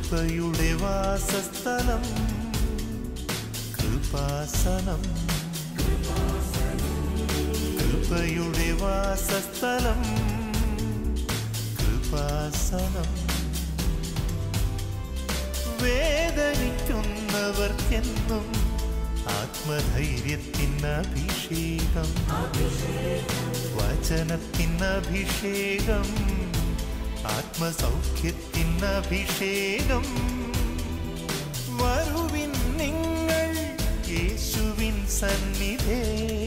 കൃപയുടെ വാസസ്ഥലം കൃപാസനം കൃപയുടെ വാസസ്ഥലം കൃപാസനം വേദനിക്കുന്നവർക്കെന്നും ആത്മധൈര്യത്തിന് അഭിഷേകം വചനത്തിന് അഭിഷേകം ആത്മസൗഖ്യത്തിന് അഭിഷേകം വരുവിൻ നിങ്ങൾ യേശുവിൻ സന്നിധേ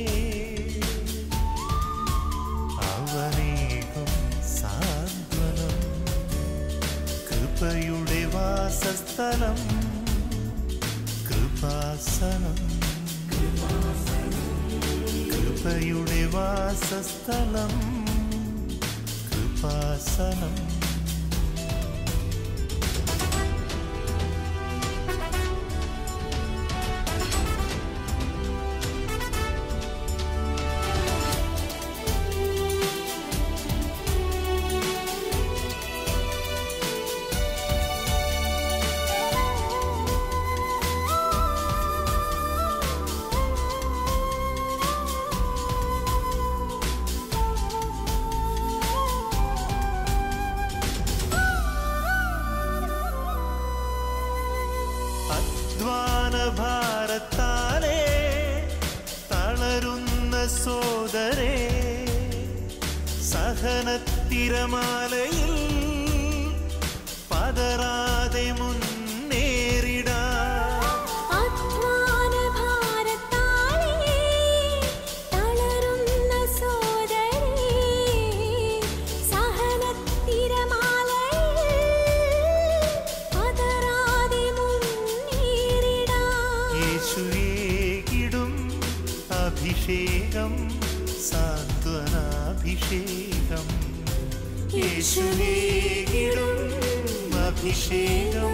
അവനേകം സാന്ത്വനം കൃപയുടെ വാസസ്ഥലം കൃപാസനം കൃപയുടെ വാസസ്ഥലം കൃപാസനം അധ്വാന ഭാരത്താലേ തളരുന്ന സോദരേ സഹനത്തിരമാലയിൽ പതറാതെ മുന്നേറിടാ അധ്വാനഭാരത്താലേ തളരുന്ന സോദരേ സഹനത്തിരമാലയിൽ പതറാതെ മുന്നേറിടാം യേശുവേകിടും അഭിഷേകം സാന്ത്വനാഭിഷേകം യേശുവേകിടും അഭിഷേകം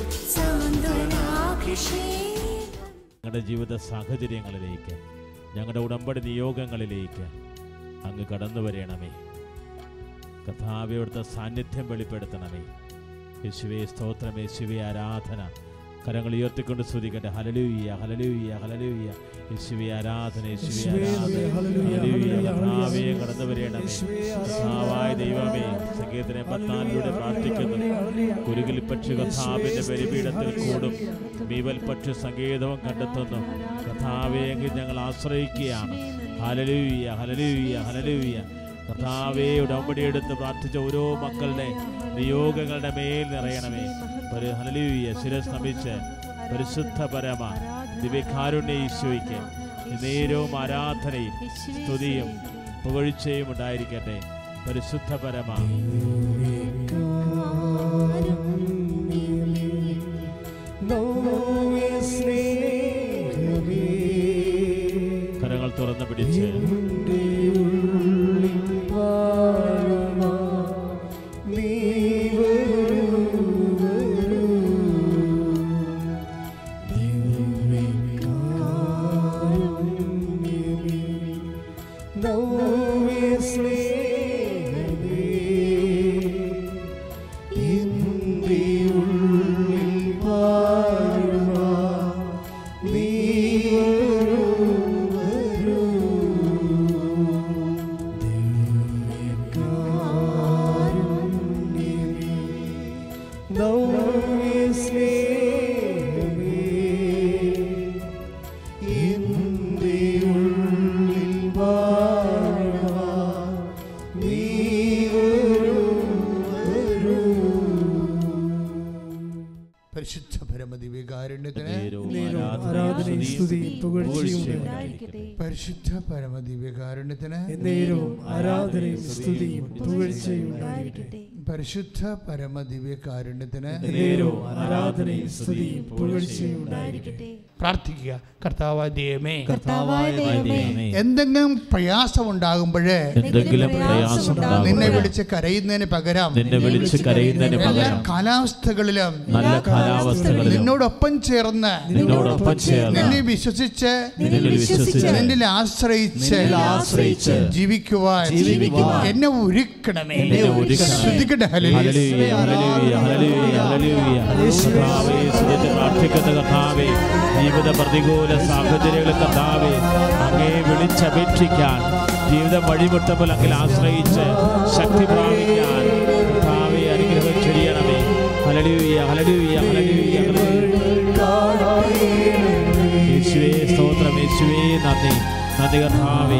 സാന്ത്വനാഭിഷേകം ഞങ്ങളുടെ ജീവിത സാഹചര്യങ്ങളിലേക്ക് ഞങ്ങളുടെ ഉടമ്പടി നിയോഗങ്ങളിലേക്ക് അങ്ങ് കടന്നു വരണമേ കഥാവി അവിടുത്തെ സാന്നിധ്യം വെളിപ്പെടുത്തണമേ യേശുവേ സ്തോത്രം യേശുവേ ആരാധന കരങ്ങൾ ഉയർത്തിക്കൊണ്ട് സ്തുതിക്കട്ടെ ഹലലൂയ്യ ഹലലൂയ്യ ഹലലൂയ്യ യേശുവേ ആരാധന യേശുവേ ആരാധന ഹല്ലേലൂയ കർത്താവേ കടന്നു വരണമേ കർത്താവായ ദൈവമേ സംഗീതനെ പത്താനിലൂടെ പ്രാർത്ഥിക്കുന്നു കുരുകിൽ പക്ഷി കഥാവിന്റെ ബലിപീഠത്തിൽ കൂടും മീവൽ പക്ഷി സംഗീതവും കണ്ടെത്തുന്നു കഥാവെ എങ്കിൽ ഞങ്ങൾ ആശ്രയിക്കുകയാണ് ഹലലൂയ്യ ഹലലൂയ്യ ഹലലൂയ്യ കർത്താവേ ഉടമ്പടിയെടുത്ത് പ്രാർത്ഥിച്ച ഓരോ മക്കളുടെ നിയോഗങ്ങളുടെ മേൽ നിറയണമേ ഒരു ഹലലൂയ്യ ശിരസ് നമിച്ച് പരിശുദ്ധ പരമ ദിവ്യകാരുണ്യ ഈശോയ്ക്ക് നേരവും ആരാധനയും സ്തുതിയും പുകഴ്ചയും ഉണ്ടായിരിക്കട്ടെ പരിശുദ്ധ പരമ കരങ്ങൾ തുറന്ന് പിടിച്ച് പരിശുദ്ധ പരമദിവ്യകാരുണ്യത്തിന് നേരവും നേരവും ആരാധനയും ആരാധനയും സ്തുതിയും സ്തുതിയും പുകഴ്ചയും പുകഴ്ചയും ഉണ്ടായിരിക്കട്ടെ. പരിശുദ്ധ പരമദിവ്യകാരുണ്യത്തിന് എന്നേരവും ആരാധനയും സ്തുതിയും പുകഴ്ചയും ഉണ്ടായിരിക്കട്ടെ പരിശുദ്ധ പരമദിവ്യകാരുണ്യത്തിന് എന്നേരവും ആരാധനയും സ്തുതിയും പുകഴ്ചയും ഉണ്ടായിരിക്കട്ടെ പ്രാർത്ഥിക്കുക കർത്താവായ ദൈവമേ കർത്താവായ ദൈവമേ എന്തെങ്കിലും പ്രയാസം ഉണ്ടാകുമ്പോഴേ എന്തെങ്കിലും പ്രയാസം നിന്നെ ഉണ്ടാകുമ്പോൾ വിളിച്ച് കരയുന്നതിന് പകരം നിന്നെ വിളിച്ച് കരയുന്നതിന് എല്ലാ പകരം കാലാവസ്ഥകളിലും നല്ല കാലാവസ്ഥകളിലും നിന്നോടൊപ്പം ചേർന്ന് നിന്നോടൊപ്പം ചേർന്ന് നിന്നെ നിന്നെ വിശ്വസിച്ച് നിന്നിൽ വിശ്വസിച്ച് നിന്നിൽ ആശ്രയിച്ച് നിന്നിൽ ആശ്രയിച്ച് ജീവിക്കുവാൻ ജീവിക്കുവാൻ എന്നെ ഒരുക്കണമേ എന്നെ ഒരുക്കണമേ. ശ്രദ്ധിക്കട്ടെ ഹല്ലേലൂയ. ഹല്ലേലൂയ, ഹല്ലേലൂയ, ഹല്ലേലൂയ, ഹല്ലേലൂയ. കർത്താവേ, സ്തുതിച്ച് പ്രാർത്ഥിക്കുന്ന കർത്താവേ ജീവിത പ്രതികൂല സാഹചര്യങ്ങളിൽ കർത്താവേ അങ്ങേ വിളിച്ചപേക്ഷിക്കാൻ ജീവിതം വഴിമുട്ടപ്പോൾ അങ്ങിൽ ആശ്രയിച്ച് ശക്തി പ്രാപിക്കാൻ കർത്താവേ അനുഗ്രഹം ചൊരിയണമേ ഹല്ലേലൂയ ഹല്ലേലൂയ ഹല്ലേലൂയ ഹല്ലേലൂയ. യേശുവേ സ്തോത്രം യേശുവേ നന്ദി നന്ദി കർത്താവേ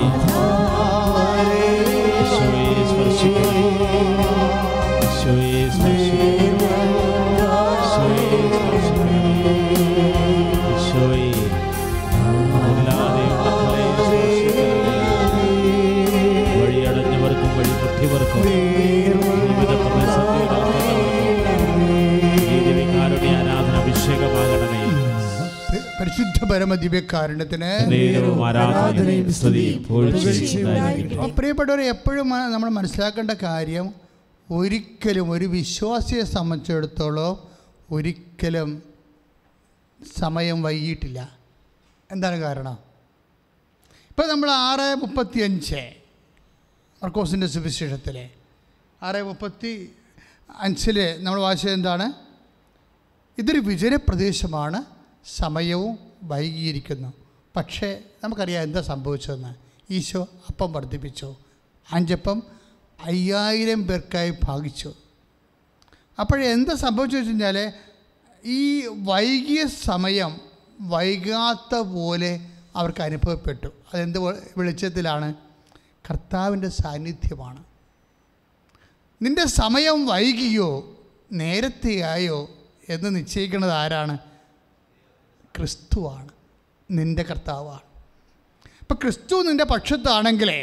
യേശുവേ സ്പർശിക്കണമേ യേശുവേ സ്പർശിക്കണമേ യേശുവേ സ്പർശിക്കണമേ യേശുവേ അല്ലാതെയുള്ള ഫലയെ സ്പർശിക്കണമേ വഴിയടഞ്ഞവർക്കും വഴിമുട്ടിയവർക്കും ജീവിത പ്രതിസന്ധികൾ ഈ ദിവ്യകാരുണ്യ ആരാധന അഭിഷേകമാകണമേ പരിശുദ്ധ പരമ ദിവ്യകാരുണ്യത്തിന് നേരവും ആരാധനയും സ്തുതിയും പുകഴ്ചയും ഉണ്ടായിരിക്കട്ടെ. അപ്പോൾ പ്രിയപ്പെട്ടവരെ എപ്പോഴും മ- നമ്മൾ മനസ്സിലാക്കേണ്ട കാര്യം ഒരിക്കലും ഒരു വിശ്വാസിയെ സംബന്ധിച്ചിടത്തോളം ഒരിക്കലും സമയം വൈകിട്ടില്ല എന്താണ് കാരണം ഇപ്പോൾ നമ്മൾ ആറ് മുപ്പത്തി അഞ്ച് മർക്കോസിൻ്റെ സുവിശേഷത്തിലെ ആറ് മുപ്പത്തി അഞ്ചിൽ നമ്മൾ വായിച്ചത് എന്താണ് ഇതൊരു വിജയപ്രദേശമാണ് സമയവും വൈകിയിരിക്കുന്നു പക്ഷേ നമുക്കറിയാം എന്താ സംഭവിച്ചതെന്ന് ഈശോ അപ്പം വർദ്ധിപ്പിച്ചു അഞ്ചപ്പം അയ്യായിരം പേർക്കായി ഭാഗിച്ചു അപ്പോഴേ എന്താ സംഭവിച്ചു വെച്ച് കഴിഞ്ഞാൽ ഈ വൈകിയ സമയം വൈകാത്ത പോലെ അവർക്ക് അനുഭവപ്പെട്ടു അതെന്ത് വെ- വെളിച്ചത്തിലാണ് കർത്താവിൻ്റെ സാന്നിധ്യമാണ് നിന്റെ സമയം വൈകിയോ നേരത്തെയായോ എന്ന് നിശ്ചയിക്കുന്നത് ആരാണ് ക്രിസ്തുവാണ് നിന്റെ കർത്താവാണ് അപ്പം ക്രിസ്തു നിന്റെ പക്ഷത്താണെങ്കിലേ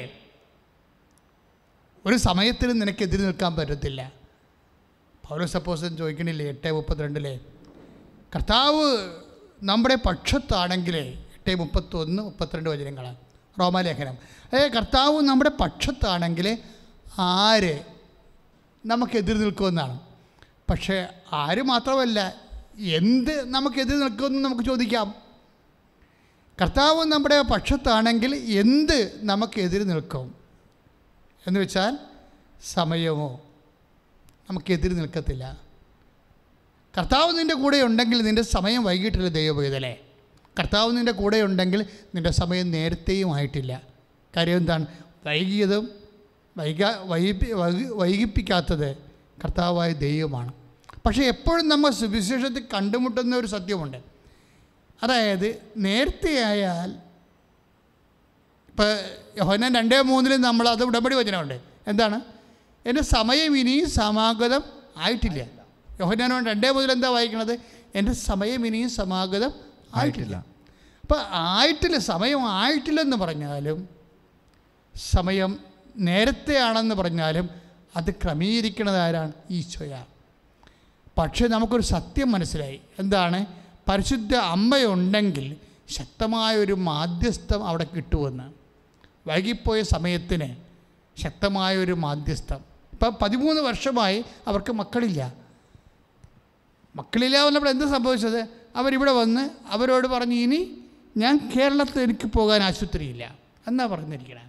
ഒരു സമയത്തിനും നിനക്കെതിരെ നിൽക്കാൻ പറ്റത്തില്ല പൗര സപ്പോസൻ ചോദിക്കണില്ലേ എട്ട് മുപ്പത്തിരണ്ടിലെ കർത്താവ് നമ്മുടെ പക്ഷത്താണെങ്കിലേ എട്ട് മുപ്പത്തൊന്ന് മുപ്പത്തിരണ്ട് വചനങ്ങളാണ് റോമാലേഖനം ഏ കർത്താവ് നമ്മുടെ പക്ഷത്താണെങ്കിൽ ആര് നമുക്കെതിരെ നിൽക്കുമെന്നാണ് പക്ഷേ ആര് മാത്രമല്ല എന്ത് നമുക്കെതിരെ നിൽക്കുമെന്ന് നമുക്ക് ചോദിക്കാം കർത്താവ് നമ്മുടെ പക്ഷത്താണെങ്കിൽ എന്ത് നമുക്കെതിരെ നിൽക്കും എന്ന് വെച്ചാൽ സമയമോ നമുക്കെതിരെ നിൽക്കത്തില്ല കർത്താവ് നിൻ്റെ കൂടെ ഉണ്ടെങ്കിൽ നിൻ്റെ സമയം വൈകിട്ടില്ല ദൈവവേദലെ കർത്താവ് നിൻ്റെ കൂടെ ഉണ്ടെങ്കിൽ നിൻ്റെ സമയം നേരത്തെയും ആയിട്ടില്ല കാര്യം എന്താണ് വൈകിയതും വൈകാ വൈകി വൈകി- വൈകിപ്പിക്കാത്തത് കർത്താവായ ദൈവമാണ് പക്ഷേ എപ്പോഴും നമ്മൾ സുവിശേഷത്തിൽ കണ്ടുമുട്ടുന്ന ഒരു സത്യമുണ്ട് അതായത് നേരത്തെ ആയാൽ ഇപ്പോൾ യോഹന്നാൻ രണ്ടേ മൂന്നിൽ നമ്മൾ അത് ഉടമ്പടി വചനമുണ്ട് എന്താണ് എൻ്റെ സമയം ഇനിയും സമാഗതം ആയിട്ടില്ല യോഹന്നാൻ രണ്ടേ മുതൽ എന്താ വായിക്കണത് എൻ്റെ സമയം ഇനിയും സമാഗതം ആയിട്ടില്ല അപ്പോൾ ആയിട്ടില്ല സമയം ആയിട്ടില്ലെന്ന് പറഞ്ഞാലും സമയം നേരത്തെ ആണെന്ന് പറഞ്ഞാലും അത് ക്രമീകരിക്കുന്നത് ആരാണ് ഈശോയാണ് പക്ഷേ നമുക്കൊരു സത്യം മനസ്സിലായി എന്താണ് പരിശുദ്ധ അമ്മയുണ്ടെങ്കിൽ ശക്തമായൊരു മാധ്യസ്ഥം അവിടെ കിട്ടുമെന്ന് വൈകിപ്പോയ സമയത്തിന് ശക്തമായൊരു മാധ്യസ്ഥം ഇപ്പം പതിമൂന്ന് വർഷമായി അവർക്ക് മക്കളില്ല മക്കളില്ല വന്നപ്പോൾ എന്ത് സംഭവിച്ചത് അവരിവിടെ വന്ന് അവരോട് പറഞ്ഞു ഇനി ഞാൻ കേരളത്തിൽ എനിക്ക് പോകാൻ ആശുപത്രിയില്ല എന്നാ പറഞ്ഞിരിക്കണേ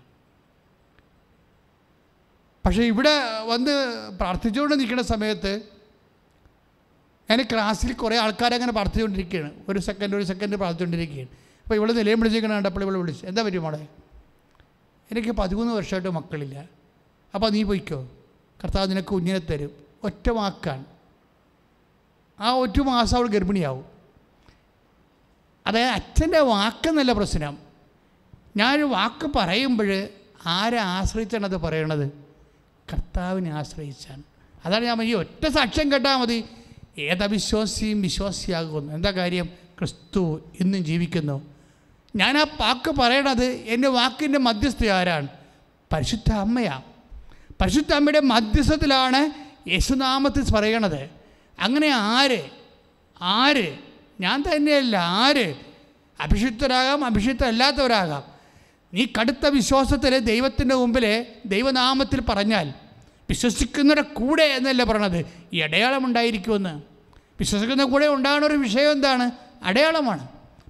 പക്ഷേ ഇവിടെ വന്ന് പ്രാർത്ഥിച്ചുകൊണ്ട് നിൽക്കുന്ന സമയത്ത് ഞാൻ ക്ലാസ്സിൽ കുറേ ആൾക്കാരങ്ങനെ പ്രാർത്ഥിച്ചുകൊണ്ടിരിക്കുകയാണ് ഒരു സെക്കൻഡ് ഒരു സെക്കൻഡ് പ്രാർത്ഥിച്ചുകൊണ്ടിരിക്കുകയാണ് അപ്പോൾ ഇവിടെ നിലയം വിളിച്ചിരിക്കണം കണ്ടപ്പോൾ ഇവിടെ വിളിച്ചു എന്താ പറ്റും മോളെ എനിക്ക് പതിമൂന്ന് വർഷമായിട്ട് മക്കളില്ല അപ്പോൾ നീ പോയിക്കോ കർത്താവ് നിനക്ക് കുഞ്ഞിനെ തരും ഒറ്റ വാക്കാണ് ആ ഒറ്റ മാസം അവൾ ഗർഭിണിയാവും അതായത് അച്ഛൻ്റെ വാക്കെന്നല്ല പ്രശ്നം ഞാനൊരു വാക്ക് പറയുമ്പോൾ ആരെ ആശ്രയിച്ചാണ് അത് പറയണത് കർത്താവിനെ ആശ്രയിച്ചാണ് അതാണ് ഞാൻ ഈ ഒറ്റ സാക്ഷ്യം കേട്ടാൽ മതി ഏതവിശ്വാസിയും വിശ്വാസിയാകുന്നു എന്താ കാര്യം ക്രിസ്തു ഇന്നും ജീവിക്കുന്നു ഞാൻ ആ വാക്ക് പറയണത് എൻ്റെ വാക്കിൻ്റെ മധ്യസ്ഥ ആരാണ് പരിശുദ്ധ അമ്മയാണ് പരിശുദ്ധ അമ്മയുടെ മധ്യസ്ഥത്തിലാണ് യേശുനാമത്തിൽ പറയണത് അങ്ങനെ ആര് ആര് ഞാൻ തന്നെയല്ല ആര് അഭിഷിക്തരാകാം അഭിഷിക്തരല്ലാത്തവരാകാം നീ കടുത്ത വിശ്വാസത്തിൽ ദൈവത്തിൻ്റെ മുമ്പിൽ ദൈവനാമത്തിൽ പറഞ്ഞാൽ വിശ്വസിക്കുന്നവരുടെ കൂടെ എന്നല്ല പറയണത് ഈ അടയാളം ഉണ്ടായിരിക്കുമെന്ന് വിശ്വസിക്കുന്ന കൂടെ ഉണ്ടാകുന്ന ഒരു വിഷയം എന്താണ് അടയാളമാണ്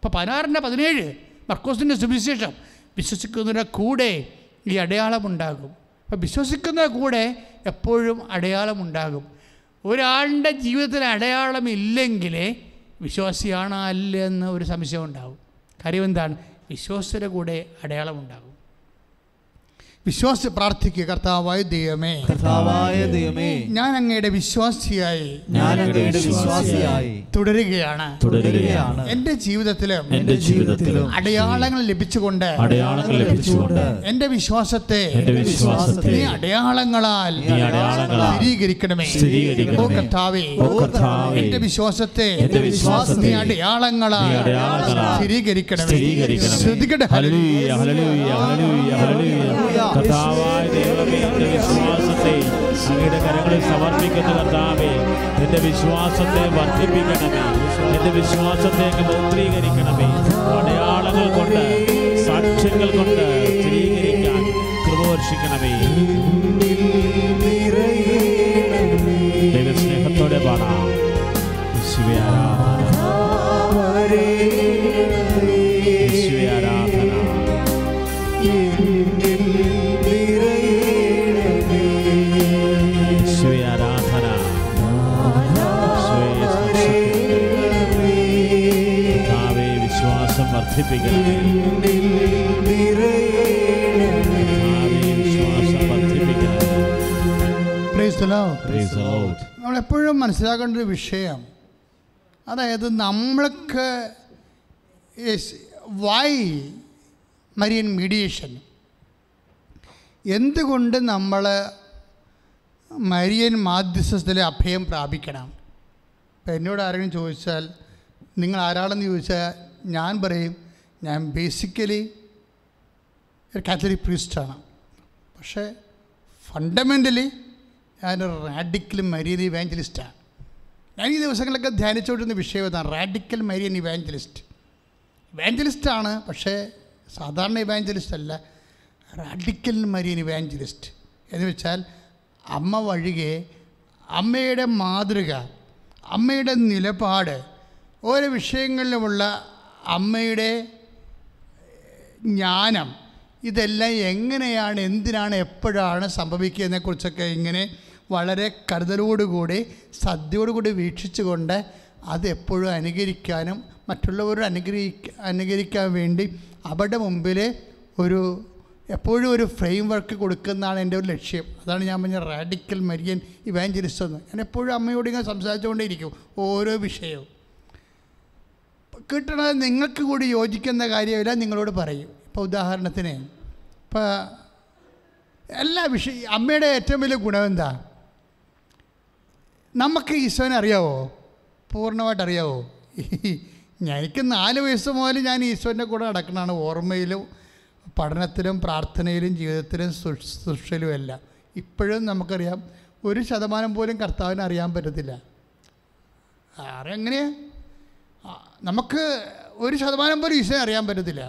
അപ്പോൾ പതിനാറിൻ്റെ പതിനേഴ് മർക്കോസിൻ്റെ സുവിശേഷം വിശ്വസിക്കുന്നതിൻ്റെ കൂടെ ഈ അടയാളമുണ്ടാകും അപ്പോൾ വിശ്വസിക്കുന്ന കൂടെ എപ്പോഴും അടയാളമുണ്ടാകും ഒരാളുടെ ജീവിതത്തിൽ അടയാളമില്ലെങ്കിൽ വിശ്വാസിയാണോ അല്ല എന്ന് ഒരു സംശയം ഉണ്ടാകും കാര്യം എന്താണ് വിശ്വാസയുടെ കൂടെ അടയാളമുണ്ടാകും വിശ്വാസ പ്രാർത്ഥിക്കുക കർത്താവായ ദൈവമേ കർത്താവായ ദൈവമേ ഞാൻ അങ്ങയുടെ വിശ്വാസിയായി ഞാൻ അങ്ങയുടെ വിശ്വാസിയായി തുടരുകയാണ് തുടരുകയാണ് എൻ്റെ ജീവിതത്തിലും എന്റെ ജീവിതത്തിലും അടയാളങ്ങൾ ലഭിച്ചുകൊണ്ട് അടയാളങ്ങൾ ലഭിച്ചുകൊണ്ട് എൻ്റെ വിശ്വാസത്തെ എന്റെ വിശ്വാസത്തെ നീ അടയാളങ്ങളാൽ നീ അടയാളങ്ങളാൽ സ്ഥിരീകരിക്കണമേ സ്ഥിരീകരിക്കണമേ. ഓ കർത്താവേ ഓ കർത്താവേ, എന്റെ വിശ്വാസത്തെ എന്റെ വിശ്വാസത്തെ നീ അടയാളങ്ങളാൽ നീ അടയാളങ്ങളാൽ സ്ഥിരീകരിക്കണമേ സ്ഥിരീകരിക്കണമേ. ശ്രദ്ധിക്കട്ടെ ഹല്ലേലൂയ, ഹല്ലേലൂയ, ഹല്ലേലൂയ, ഹല്ലേലൂയ. കർത്താവായ ദൈവമേ എന്റെ വിശ്വാസത്തെ അങ്ങയുടെ കരങ്ങളിൽ സമർപ്പിക്കുന്ന കർത്താവേ എന്റെ വിശ്വാസത്തെ വർദ്ധിപ്പിക്കണമേ എന്റെ വിശ്വാസത്തെ അങ്ങ് മുദ്രീകരിക്കണമേ അടയാളങ്ങൾ കൊണ്ട് സാക്ഷ്യങ്ങൾ കൊണ്ട് സ്ഥിരീകരിക്കാൻ കൃപ വർഷിക്കണമേ ദൈവസ്നേഹത്തോടെ പാടാം യേശുവേ ആരാധന യേശുവേ ആരാധന യേശുവേ ആരാധന യേശുവേ സ്തുതിക്കുന്നു. കർത്താവേ വിശ്വാസം വർദ്ധിപ്പിക്കണമേ കർത്താവേ വിശ്വാസം വർദ്ധിപ്പിക്കണമേ Praise the Lord. Praise the Lord. നമ്മളെപ്പോഴും മനസ്സിലാക്കേണ്ട ഒരു വിഷയം അതായത് നമ്മൾക്ക് വൈ മരിയൻ മീഡിയേഷൻ എന്തുകൊണ്ട് നമ്മൾ മരിയൻ മാധ്യസ്ഥത്തിലെ അഭയം പ്രാപിക്കണം ഇപ്പം എന്നോട് ആരെങ്കിലും ചോദിച്ചാൽ നിങ്ങൾ ആരാണെന്ന് ചോദിച്ചാൽ ഞാൻ പറയും ഞാൻ ബേസിക്കലി ഒരു കാത്തലിക് പ്രീസ്റ്റാണ് പക്ഷേ ഫണ്ടമെൻ്റലി ഞാനൊരു റാഡിക്കൽ മരിയൻ ഇവാഞ്ചലിസ്റ്റാണ് ഞാൻ ഈ ദിവസങ്ങളിലൊക്കെ ധ്യാനിച്ചുകൊണ്ടിരുന്ന വിഷയം ഇതാണ് റാഡിക്കൽ മരിയൻ ഇവാഞ്ചലിസ്റ്റ് ഇവാഞ്ചലിസ്റ്റാണ് പക്ഷേ സാധാരണ ഇവാഞ്ചലിസ്റ്റ് അല്ല റാഡിക്കൽ മരിയൻ ഇവാഞ്ചലിസ്റ്റ് എന്ന് വെച്ചാൽ അമ്മ വഴികെ അമ്മയുടെ മാതൃക അമ്മയുടെ നിലപാട് ഓരോ വിഷയങ്ങളിലുമുള്ള അമ്മയുടെ ജ്ഞാനം ഇതെല്ലാം എങ്ങനെയാണ് എന്തിനാണ് എപ്പോഴാണ് സംഭവിക്കുന്നതിനെക്കുറിച്ചൊക്കെ ഇങ്ങനെ വളരെ കരുതലോടുകൂടി ശ്രദ്ധയോടുകൂടി വീക്ഷിച്ചുകൊണ്ട് അത് എപ്പോഴും അനുകരിക്കാനും മറ്റുള്ളവരോട് അനുഗ്രഹിക്ക അനുകരിക്കാൻ വേണ്ടി അവരുടെ മുമ്പിൽ ഒരു എപ്പോഴും ഒരു ഫ്രെയിം വർക്ക് കൊടുക്കുന്നതാണ് എൻ്റെ ഒരു ലക്ഷ്യം അതാണ് ഞാൻ പറഞ്ഞ റാഡിക്കൽ മരിയൻ ഇവാഞ്ചലിസ്റ്റ് എന്ന് ഞാൻ എപ്പോഴും അമ്മയോട് ഇങ്ങനെ സംസാരിച്ചുകൊണ്ടേയിരിക്കും ഓരോ വിഷയവും കിട്ടണത് നിങ്ങൾക്ക് കൂടി യോജിക്കുന്ന കാര്യമില്ല നിങ്ങളോട് പറയും ഇപ്പോൾ ഉദാഹരണത്തിന് ഇപ്പോൾ എല്ലാ വിഷയ അമ്മയുടെ ഏറ്റവും വലിയ ഗുണം എന്താ നമുക്ക് ഈശോനെ അറിയാവോ പൂർണ്ണമായിട്ട് അറിയാവോ ഞാൻ- എനിക്ക് നാല് വയസ്സ് മുതൽ ഞാൻ ഈശോൻ്റെ കൂടെ നടക്കുന്നതാണ് ഓർമ്മയിലും പഠനത്തിലും പ്രാർത്ഥനയിലും ജീവിതത്തിലും സൃഷ്ടിയിലും എല്ലാം ഇപ്പോഴും നമുക്കറിയാം ഒരു ശതമാനം പോലും കർത്താവിനെ അറിയാൻ പറ്റത്തില്ല ആരെങ്ങനെയാ ആ, നമുക്ക് ഒരു ശതമാനം പോലും ഈശോനെ അറിയാൻ പറ്റത്തില്ല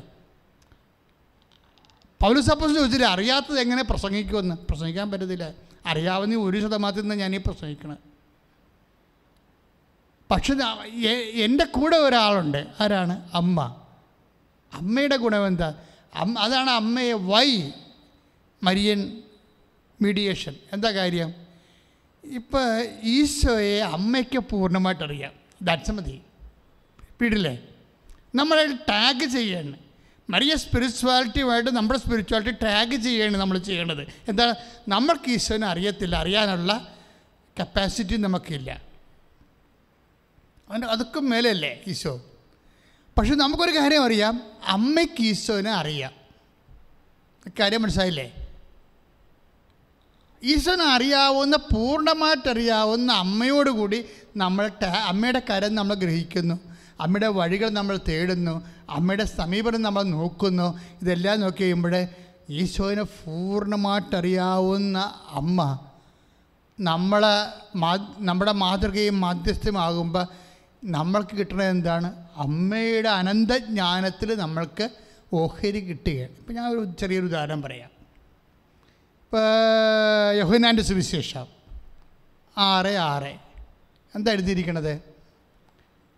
പൗലോസ് അപ്പോസ് ചോദിച്ചില്ല അറിയാത്തത് എങ്ങനെ പ്രസംഗിക്കുമെന്ന് പ്രസംഗിക്കാൻ പറ്റത്തില്ല അറിയാവുന്ന ഒരു ശതമാനത്തിൽ നിന്ന് ഞാൻ ഈ പ്രസംഗിക്കണം പക്ഷെ ഞാ- എ- എൻ്റെ കൂടെ ഒരാളുണ്ട് ആരാണ് അമ്മ അമ്മയുടെ ഗുണം എന്താ അമ്മ അതാണ് അമ്മയെ വൈ മരിയൻ മീഡിയേഷൻ എന്താ കാര്യം ഇപ്പോൾ ഈശോയെ അമ്മയ്ക്ക് പൂർണ്ണമായിട്ട് അറിയാം ദാറ്റ്സ് മതി വീട്ടിലെ നമ്മളെ ടാഗ് ചെയ്യാണ് മറിയ സ്പിരിച്വാലിറ്റിയുമായിട്ട് നമ്മുടെ സ്പിരിച്വാലിറ്റി ടാഗ് ചെയ്യാണ് നമ്മൾ ചെയ്യേണ്ടത് എന്താണ് നമ്മൾക്ക് ഈശോനെ അറിയത്തില്ല അറിയാനുള്ള കപ്പാസിറ്റി നമുക്കില്ല അതിന് അതൊക്കെ മേലെയല്ലേ ഈശോ പക്ഷെ നമുക്കൊരു കാര്യം അറിയാം അമ്മയ്ക്ക് ഈശോനെ അറിയാം കാര്യം മനസ്സിലായില്ലേ ഈശോനെ അറിയാവുന്ന പൂർണ്ണമായിട്ട് അറിയാവുന്ന അമ്മയോടുകൂടി നമ്മൾ ടാ- അമ്മയുടെ കരം നമ്മൾ ഗ്രഹിക്കുന്നു അമ്മയുടെ വഴികൾ നമ്മൾ തേടുന്നു അമ്മയുടെ സമീപനം നമ്മൾ നോക്കുന്നു ഇതെല്ലാം നോക്കി കഴിയുമ്പോൾ ഈശോനെ പൂർണ്ണമായിട്ട് അറിയാവുന്ന അമ്മ നമ്മളെ മാ നമ്മുടെ മാതൃകയും മാധ്യസ്ഥമാകുമ്പോൾ നമ്മൾക്ക് കിട്ടുന്നത് എന്താണ് അമ്മയുടെ അനന്തജ്ഞാനത്തിൽ നമ്മൾക്ക് ഓഹരി കിട്ടുകയാണ് ഇപ്പം ഞാൻ ഒരു ചെറിയൊരു ഉദാഹരണം പറയാം ഇപ്പോൾ യഹുനാൻ്റെ സുവിശേഷം ആറ് ആറ് എന്താ എഴുതിയിരിക്കണത്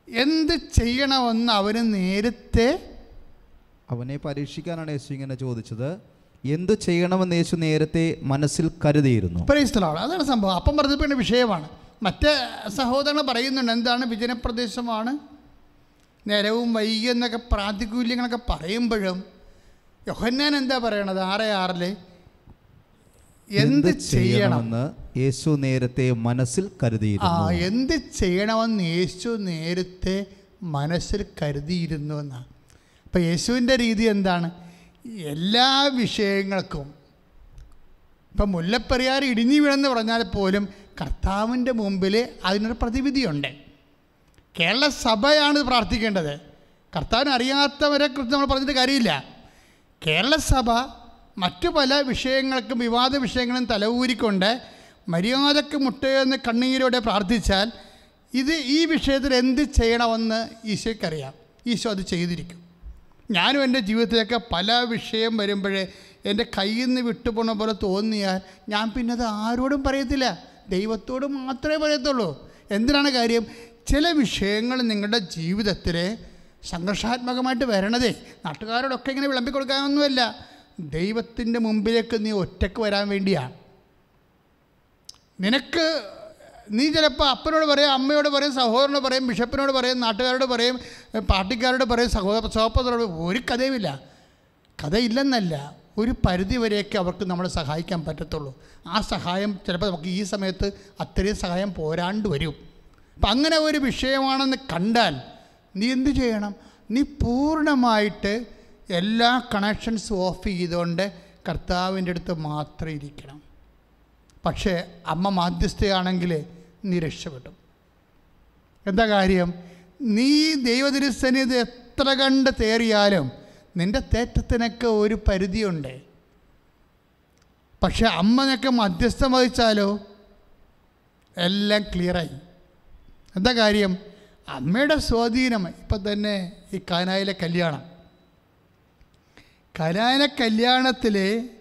എന്ത് ചെയ്യണമെന്ന് അവന് നേരത്തെ അവനെ പരീക്ഷിക്കാനാണ് യേശു ഇങ്ങനെ ചോദിച്ചത് എന്തു ചെയ്യണമെന്ന് യേശു നേരത്തെ മനസ്സിൽ കരുതിയിരുന്നു പ്രൈസ്തലാണ് അതാണ് സംഭവം അപ്പം പറഞ്ഞപ്പോൾ വിഷയമാണ് മറ്റ് സഹോദരങ്ങൾ പറയുന്നുണ്ട് എന്താണ് വിജനപ്രദേശമാണ് നേരവും വൈകി എന്നൊക്കെ പ്രാതികൂല്യങ്ങളൊക്കെ പറയുമ്പോഴും യോഹന്നാൻ എന്താ പറയണത് ആറ് ആറില് എന്ത് ചെയ്യണം യേശു നേരത്തെ മനസ്സിൽ ആ കരുതിയിരുന്നു എന്ത് ചെയ്യണമെന്ന് യേശു നേരത്തെ മനസ്സിൽ കരുതിയിരുന്നു എന്നാണ് അപ്പം യേശുവിൻ്റെ രീതി എന്താണ് എല്ലാ വിഷയങ്ങൾക്കും ഇപ്പം മുല്ലപ്പെരിയാർ ഇടിഞ്ഞു വീണെന്ന് പറഞ്ഞാൽ പോലും കർത്താവിൻ്റെ മുമ്പിൽ അതിനൊരു പ്രതിവിധിയുണ്ട് കേരള സഭയാണ് ഇത് പ്രാർത്ഥിക്കേണ്ടത് കർത്താവിനെ അറിയാത്തവരെ കുറിച്ച് നമ്മൾ പറഞ്ഞിട്ട് കാര്യമില്ല കേരള സഭ മറ്റു പല വിഷയങ്ങൾക്കും വിവാദ വിഷയങ്ങളും തലവൂരിക്കൊണ്ട് മര്യാദക്ക് മുട്ടയെന്ന് കണ്ണീരോടെ പ്രാർത്ഥിച്ചാൽ ഇത് ഈ വിഷയത്തിൽ എന്ത് ചെയ്യണമെന്ന് ഈശോയ്ക്കറിയാം ഈശോ അത് ചെയ്തിരിക്കും ഞാനും എൻ്റെ ജീവിതത്തിലൊക്കെ പല വിഷയം വരുമ്പോഴേ എൻ്റെ കയ്യിൽ നിന്ന് വിട്ടുപോണ പോലെ തോന്നിയാൽ ഞാൻ പിന്നെ അത് ആരോടും പറയത്തില്ല ദൈവത്തോട് മാത്രമേ പറയത്തുള്ളൂ എന്തിനാണ് കാര്യം ചില വിഷയങ്ങൾ നിങ്ങളുടെ ജീവിതത്തിൽ സംഘർഷാത്മകമായിട്ട് വരണതേ നാട്ടുകാരോടൊക്കെ ഇങ്ങനെ വിളമ്പി കൊടുക്കാനൊന്നുമല്ല ദൈവത്തിൻ്റെ മുമ്പിലേക്ക് നീ ഒറ്റക്ക് വരാൻ വേണ്ടിയാണ് നിനക്ക് നീ ചിലപ്പോൾ അപ്പനോട് പറയും അമ്മയോട് പറയും സഹോദരനോട് പറയും ബിഷപ്പിനോട് പറയും നാട്ടുകാരോട് പറയും പാർട്ടിക്കാരോട് പറയും സഹോദര സഹോദരോട് ഒരു കഥയുമില്ല കഥയില്ലെന്നല്ല ഒരു പരിധി വരെയൊക്കെ അവർക്ക് നമ്മളെ സഹായിക്കാൻ പറ്റത്തുള്ളൂ ആ സഹായം ചിലപ്പോൾ നമുക്ക് ഈ സമയത്ത് അത്രയും സഹായം പോരാണ്ട് വരും അപ്പം അങ്ങനെ ഒരു വിഷയമാണെന്ന് കണ്ടാൽ നീ എന്ത് ചെയ്യണം നീ പൂർണ്ണമായിട്ട് എല്ലാ കണക്ഷൻസും ഓഫ് ചെയ്തുകൊണ്ട് കർത്താവിൻ്റെ അടുത്ത് മാത്രം ഇരിക്കണം പക്ഷേ അമ്മ മാധ്യസ്ഥയാണെങ്കിൽ നീ രക്ഷപ്പെടും എന്താ കാര്യം നീ ദൈവതിരുസന്നിധി എത്ര കണ്ട് തേറിയാലും നിൻ്റെ തേറ്റത്തിനൊക്കെ ഒരു പരിധിയുണ്ട് പക്ഷെ അമ്മനൊക്കെ മധ്യസ്ഥം വഹിച്ചാലോ എല്ലാം ക്ലിയറായി എന്താ കാര്യം അമ്മയുടെ സ്വാധീനം ഇപ്പം തന്നെ ഈ കാനായിലെ കല്യാണം കാനായിലെ കല്യാണത്തിൽ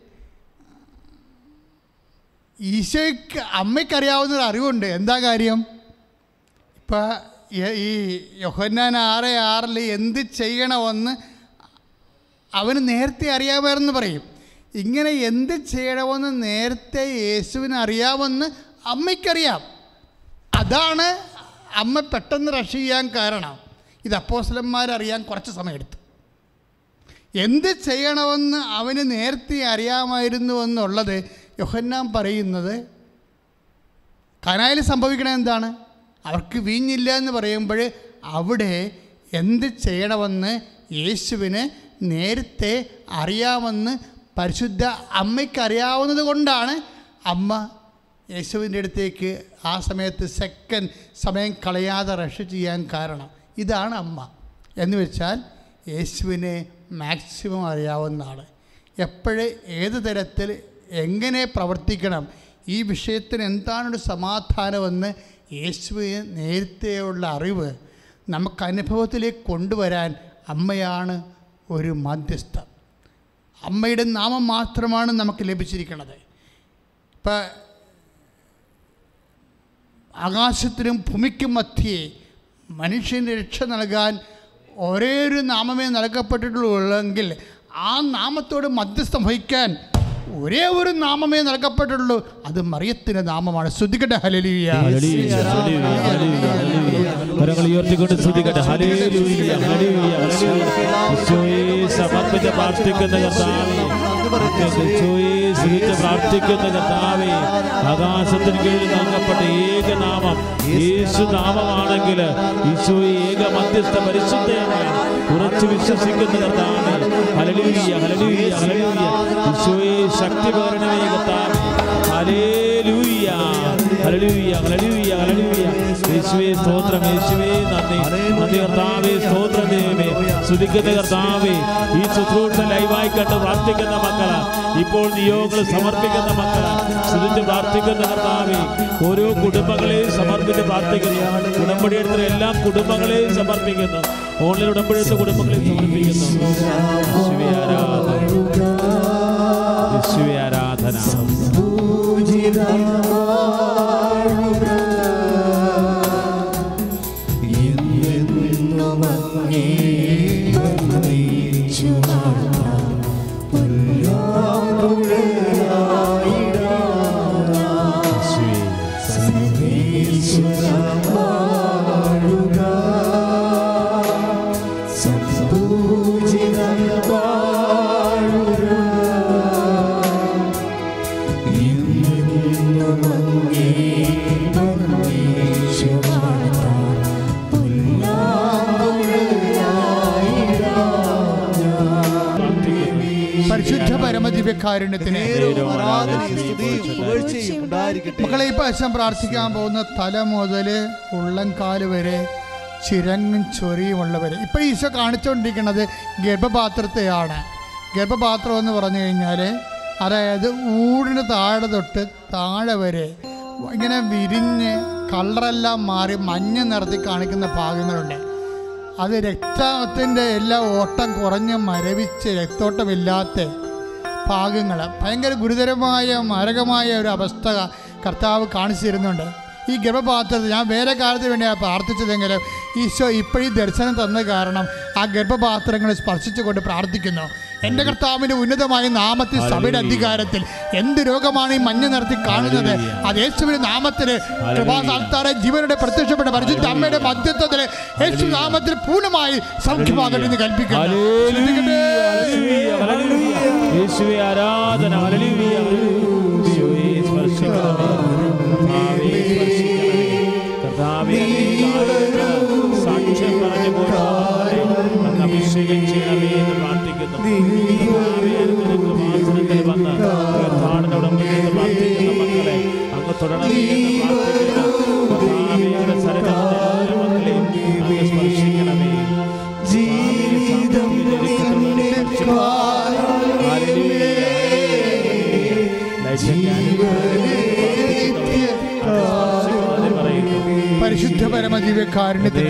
ഈശോയ്ക്ക് അമ്മയ്ക്കറിയാവുന്നൊരു അറിവുണ്ട് എന്താ കാര്യം ഇപ്പം ഈ യോഹന്നാൻ ആറ് ആറിൽ എന്ത് ചെയ്യണമെന്ന് അവന് നേരത്തെ അറിയാമായിരുന്നു പറയും ഇങ്ങനെ എന്ത് ചെയ്യണമെന്ന് നേരത്തെ യേശുവിന് അറിയാമെന്ന് അമ്മയ്ക്കറിയാം അതാണ് അമ്മ പെട്ടെന്ന് റഷ് ചെയ്യാൻ കാരണം ഇത് അപ്പോസ്ലന്മാരറിയാൻ കുറച്ച് സമയമെടുത്തു എന്ത് ചെയ്യണമെന്ന് അവന് നേരത്തെ അറിയാമായിരുന്നു എന്നുള്ളത് യോഹന്നാൻ പറയുന്നത് കനായിൽ സംഭവിക്കണത് എന്താണ് അവർക്ക് വീഞ്ഞില്ല എന്ന് പറയുമ്പോൾ അവിടെ എന്ത് ചെയ്യണമെന്ന് യേശുവിന് നേരത്തെ അറിയാമെന്ന് പരിശുദ്ധ അമ്മയ്ക്ക് അറിയാവുന്നത് കൊണ്ടാണ് അമ്മ യേശുവിൻ്റെ അടുത്തേക്ക് ആ സമയത്ത് സെക്കൻഡ് സമയം കളയാതെ റഷ് ചെയ്യാൻ കാരണം ഇതാണ് അമ്മ എന്ന് വെച്ചാൽ യേശുവിനെ മാക്സിമം അറിയാവുന്ന ആൾ എപ്പോഴ് ഏത് തരത്തിൽ എങ്ങനെ പ്രവർത്തിക്കണം ഈ വിഷയത്തിന് എന്താണൊരു സമാധാനമെന്ന് യേശുവിന് നേരത്തെയുള്ള അറിവ് നമുക്ക് അനുഭവത്തിലേക്ക് കൊണ്ടുവരാൻ അമ്മയാണ് ഒരു മധ്യസ്ഥ അമ്മയുടെ നാമം മാത്രമാണ് നമുക്ക് ലഭിച്ചിരിക്കുന്നത് ഇപ്പം ആകാശത്തിനും ഭൂമിക്കും മധ്യേ മനുഷ്യന് രക്ഷ നൽകാൻ ഒരേ ഒരു നാമമേ നൽകപ്പെട്ടിട്ടുള്ളൂ ആ നാമത്തോട് മധ്യസ്ഥം വഹിക്കാൻ ഒരേ ഒരു നാമമേ നൽകപ്പെട്ടുള്ളൂ അത് മറിയത്തിൻ്റെ നാമമാണ് ശ്രുതികട്ടെ ഹലലിയ ഹല്ലേലൂയ, ഹല്ലേലൂയ, ഹല്ലേലൂയ, ഹല്ലേലൂയ. കരങ്ങൾ ഉയർത്തിക്കൊണ്ട് സ്തുതിക്കട്ടെ ഹല്ലേലൂയ, ഹല്ലേലൂയ, ഹല്ലേലൂയ. ഈശോയെ സമർപ്പിച്ച് പ്രാർത്ഥിക്കുന്ന കർത്താവേ ഈശോയെ സ്തുതിച്ച് പ്രാർത്ഥിക്കുന്ന കർത്താവേ ആകാശത്തിന് കീഴിൽ നൽകപ്പെട്ട ഏക നാമം യേശു നാമമാണെങ്കിൽ ഈശോയെ ഏക മധ്യസ്ഥ പരിശുദ്ധയാണ് ഉറച്ചു വിശ്വസിക്കുന്ന കർത്താവേ ഹല്ലേലൂയ ഹല്ലേലൂയ ഹല്ലേലൂയ ഈശോയെ ശക്തി പകരണമേ കർത്താവേ ഹല്ലേലൂയ ഹല്ലേലൂയ ഹല്ലേലൂയ ഹല്ലേലൂയ യേശുവേ സ്തോത്രം യേശുവേ നന്ദി നന്ദി കർത്താവേ സ്തോത്രം ദൈവമേ സ്തുതിക്കുന്ന കർത്താവേ ഈ ശുശ്രൂഷ ലൈവായി കണ്ട് പ്രാർത്ഥിക്കുന്ന മക്കള് ഇപ്പോൾ നിയോഗങ്ങൾ സമർപ്പിക്കുന്ന മക്കള് സ്തുതിച്ച് പ്രാർത്ഥിക്കുന്ന കർത്താവേ ഓരോ കുടുംബങ്ങളെയും സമർപ്പിച്ച് പ്രാർത്ഥിക്കുന്നു ഉടമ്പടി എടുത്ത എല്ലാ കുടുംബങ്ങളെയും സമർപ്പിക്കുന്നു ഓൺലൈൻ ഉടമ്പടി എടുത്ത കുടുംബങ്ങളെയും സമർപ്പിക്കുന്നു യേശുവേ ആരാധന യേശുവേ ആരാധന പൂജിതമാകുക പരിശുദ്ധ പരമദിവ്യകാരുണ്യത്തിന് നേരവും ആരാധനയും സ്തുതിയും പുകഴ്ചയും ഉണ്ടായിരിക്കട്ടെ മക്കളെ ഈ പ്രാവശ്യം പ്രാർത്ഥിക്കാൻ പോകുന്ന തല മുതൽ ഉള്ളംകാല് വരെ ചിരങ്ങും ചൊറിയുമുള്ളവരെ ഇപ്പം ഈശോ കാണിച്ചുകൊണ്ടിരിക്കുന്നത് ഗർഭപാത്രത്തെയാണ് ഗർഭപാത്രം എന്ന് പറഞ്ഞു കഴിഞ്ഞാൽ അതായത് ഊടിന് താഴെ തൊട്ട് താഴെ വരെ ഇങ്ങനെ വിരിഞ്ഞ് കളറെല്ലാം മാറി മഞ്ഞ നിറത്തിൽ കാണിക്കുന്ന ഭാഗങ്ങളുണ്ട് അത് രക്തത്തിൻ്റെ എല്ലാ ഓട്ടം കുറഞ്ഞ് മരവിച്ച് രക്തോട്ടമില്ലാത്ത ഭാഗങ്ങൾ ഭയങ്കര ഗുരുതരമായ മാരകമായ ഒരു അവസ്ഥ കർത്താവ് കാണിച്ചു തരുന്നുണ്ട് ഈ ഗർഭപാത്രത്തിൽ ഞാൻ വേറെ കാലത്തിന് വേണ്ടിയാണ് പ്രാർത്ഥിച്ചതെങ്കിലും ഈശോ ഇപ്പോഴും ദർശനം തന്ന കാരണം ആ ഗർഭപാത്രങ്ങളെ സ്പർശിച്ചുകൊണ്ട് പ്രാർത്ഥിക്കുന്നു എൻ്റെ കർത്താവിൻ്റെ ഉന്നതമായ നാമത്തിൽ സഭയുടെ അധികാരത്തിൽ എന്ത് രോഗമാണ് ഈ മഞ്ഞ നിറത്തിൽ കാണുന്നത് അത് യേശുവിൻ്റെ നാമത്തിൽ കൃപാസാൽത്താറെ ജീവനുടെ പ്രത്യക്ഷപ്പെട്ട പരിശുദ്ധ അമ്മയുടെ മധ്യത്വത്തിൽ യേശു നാമത്തിൽ പൂർണ്ണമായി സൗഖ്യമാകട്ടെ എന്ന് കൽപ്പിക്കുന്നു ശ്രദ്ധിക്കട്ടെ. യേശുവേ ആരാധന ഹല്ലേലൂയ യേശുവേ സ്പർശിക്കണമേ കർത്താവേ സ്പർശിക്കണമേ കർത്താവേ അങ്ങ് സാക്ഷ്യം പറഞ്ഞു പോയി അങ്ങ് അഭിഷേകം ചെയ്യണമേ എന്ന് പ്രാർത്ഥിക്കുന്നു കർത്താവേ അനുഗ്രഹ കൃപാസനത്തിൽ വന്ന് കർത്താവിനോട് നിന്ന് പ്രാർത്ഥിക്കുന്ന മക്കളെ അങ്ങ് തുടരണമേ എന്ന് പ്രാർത്ഥിക്കുന്നു കർത്താവേ അങ്ങയുടെ സന്നിധിയിൽ എല്ലാ മക്കളെയും അങ്ങ് സ്പർശിക്കണമേ പരിശുദ്ധ പരമദിവ്യകാരുണ്യത്തിന്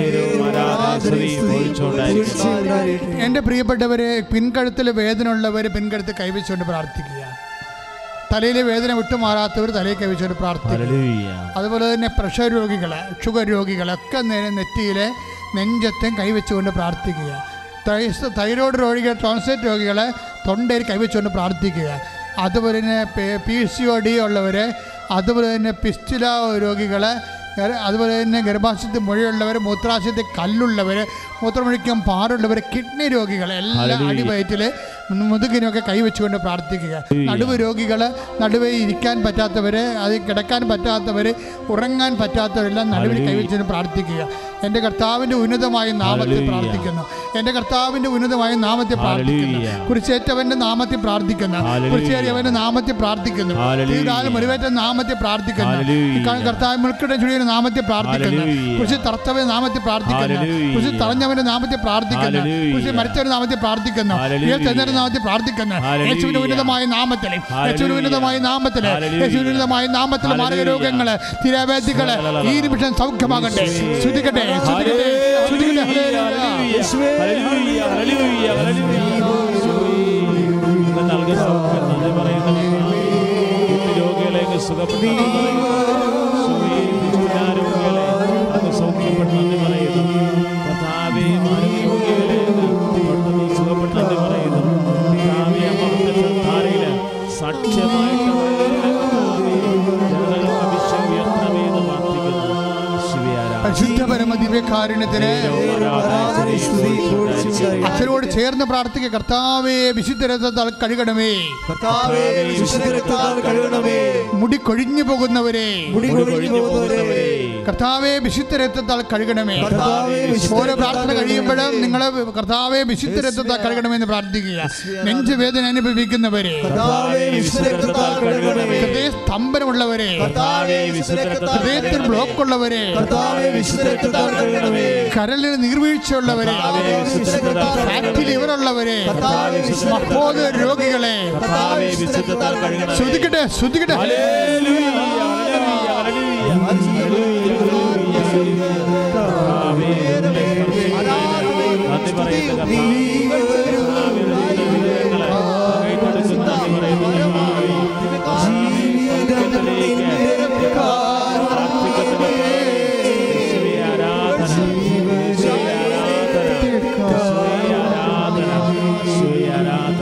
എൻ്റെ പ്രിയപ്പെട്ടവരെ പിൻകഴുത്തിൽ വേദന ഉള്ളവർ പിൻകഴുത്ത് കൈവച്ചുകൊണ്ട് പ്രാർത്ഥിക്കുക തലയിലെ വേദന വിട്ടുമാറാത്തവർ തലയിൽ കൈവച്ചുകൊണ്ട് പ്രാർത്ഥിക്കുക അതുപോലെ തന്നെ പ്രഷർ രോഗികൾ ഷുഗർ രോഗികളൊക്കെ നേരെ നെറ്റിയിലെ നെഞ്ചത്തും കൈവച്ചുകൊണ്ട് പ്രാർത്ഥിക്കുക തൈസ് തൈറോയ്ഡ് രോഗികൾ ട്രോൺസൈറ്റ് രോഗികളെ തൊണ്ടയിൽ കൈവച്ചുകൊണ്ട് പ്രാർത്ഥിക്കുക അതുപോലെ തന്നെ പി സി ഒ ഡി ഉള്ളവർ അതുപോലെ തന്നെ പിസ്റ്റില രോഗികളെ ഗർ- അതുപോലെ തന്നെ ഗർഭാശയത്തിൽ മുഴയുള്ളവർ മൂത്രാശയത്തിൽ കല്ലുള്ളവർ മൂത്രമൊഴിക്കാൻ പാടുള്ളവർ കിഡ്നി രോഗികൾ എല്ലാ ഹല്ലേലൂയ. അടിവയറ്റിൽ മുതുകിനൊക്കെ കൈവച്ചുകൊണ്ട് പ്രാർത്ഥിക്കുക നടുവ് രോഗികൾ നടുവേ ഇരിക്കാൻ പറ്റാത്തവർ അത് കിടക്കാൻ പറ്റാത്തവർ ഉറങ്ങാൻ പറ്റാത്തവരെല്ലാം നടുവിൽ ഹല്ലേലൂയ. കൈവച്ചുകൊണ്ട് പ്രാർത്ഥിക്കുക എൻ്റെ കർത്താവിൻ്റെ ഉന്നതമായ നാമത്തിൽ ഹല്ലേലൂയ. പ്രാർത്ഥിക്കുന്നു എൻ്റെ കർത്താവിൻ്റെ ഉന്നതമായ നാമത്തിൽ പ്രാർത്ഥിക്കുന്നു ഹല്ലേലൂയ. കുറിച്ചേറ്റവൻ്റെ നാമത്തിൽ പ്രാർത്ഥിക്കുന്നു ഹല്ലേലൂയ. കുറിച്ചേറിയവൻ്റെ നാമത്തിൽ പ്രാർത്ഥിക്കുന്നു ഹല്ലേലൂയ. തീരാതെ മുറിവേറ്റ നാമത്തിൽ പ്രാർത്ഥിക്കുന്നു ഹല്ലേലൂയ. ഈ കർത്താവ് മുൾക്കിട ചുഴിയുടെ നാമത്തിൽ പ്രാർത്ഥിക്കുന്നു ഹല്ലേലൂയ. കുറിച്ച് തറത്തവൻ്റെ നാമത്തിൽ പ്രാർത്ഥിക്കുന്നു ഹല്ലേലൂയ. കുറിച്ച് തറഞ്ഞവൻ്റെ നാമത്തിൽ പ്രാർത്ഥിക്കുന്നു ഹല്ലേലൂയ. കുറിച്ച് മരിച്ചവരുടെ നാമത്തിൽ പ്രാർത്ഥിക്കുന്നു ഹല്ലേലൂയ. ഉയർത്തെഴുന്നേറ്റവരുടെ നാമത്തിൽ പ്രാർത്ഥിക്കുന്നു ഹല്ലേലൂയ. യേശുവിന്റെ ഉന്നതമായ നാമത്തിൽ യേശുവിന്റെ ഹല്ലേലൂയ. ഉന്നതമായ നാമത്തിൽ ഹല്ലേലൂയ. യേശുവിന്റെ ഉന്നതമായ നാമത്തിൽ മാരക ഹല്ലേലൂയ. രോഗങ്ങള് തിരവേദികള് ഈ നിമിഷം സൗഖ്യമാകട്ടെ ശ്രുതിക്കട്ടെ ശ്രുതിക്കട്ടെ ശ്രുതിക്കട്ടെ ഹല്ലേലൂയ. സാക്ഷ്യമായിട്ട് ജനങ്ങൾക്ക് അഭിഷേകം ഉയർത്തണമേ എന്ന് പ്രാർത്ഥിക്കുന്നു ശിവേ ആരാധന. പരിശുദ്ധ പരമ ദിവ്യകാരുണ്യത്തിന് സ്തുതി അച്ഛനോട് ചേർന്ന് പ്രാർത്ഥിക്കുക കർത്താവേ വിശുദ്ധ രഥത്താൽ കഴുകണമേ കർത്താവേ വിശുദ്ധ രക്തത്താൽ കഴുകണമേ മുടി കൊഴിഞ്ഞു പോകുന്നവരെ മുടി മുടി കൊഴിഞ്ഞു കൊഴിഞ്ഞു പോകുന്നവരെ പോകുന്നവരെ കർത്താവെ വിശുദ്ധ രക്തത്താൽ കഴുകണമേ കർത്താവേ വിശുദ്ധ ഓരോ പ്രാർത്ഥന രക്തത്താൽ കഴിയുമ്പോഴും കഴുകണമേ. നിങ്ങൾ കർത്താവെ വിശുദ്ധ രക്തത്താൽ കഴുകണമെന്ന് പ്രാർത്ഥിക്കുക നെഞ്ചുവേദന അനുഭവിക്കുന്നവരെ കർത്താവേ വിശുദ്ധ രക്തത്താൽ കഴുകണമേ ഹൃദയ സ്തംഭനമുള്ളവരെ കർത്താവേ വിശുദ്ധ രക്തത്താൽ ഹൃദയത്തിൽ ബ്ലോക്ക് ഉള്ളവരെ കർത്താവേ വിശുദ്ധ രക്തത്താൽ കഴുകണമേ കരളിൽ നീർവീഴ്ചയുള്ളവരെ കർത്താവേ വിശുദ്ധ രക്തത്താൽ ഫാറ്റി ലിവർ ഉള്ളവരെ കർത്താവേ വിശുദ്ധ മഹോദ രോഗികളെ കർത്താവേ വിശുദ്ധ രക്തത്താൽ കഴുകണമേ ശ്രദ്ധിക്കട്ടെ ശ്രദ്ധിക്കട്ടെ ഹല്ലേലൂയ, ഹല്ലേലൂയ, ഹല്ലേലൂയ, ഹല്ലേലൂയ. കർത്താവേ, നന്ദി പറയുന്നു കർത്താവേ. കർത്താവേ, ഹൃദയങ്ങളെ കൈകൊടുക്കുന്ന നന്ദി പറയുന്നു കർത്താവേ. ജീവിതത്തിലേക്ക് പ്രാർത്ഥിക്കുന്നു യേശുവേ ആരാധന യേശുവേ ആരാധന യേശുവേ ആരാധന യേശുവേ ആരാധന പരിശുദ്ധ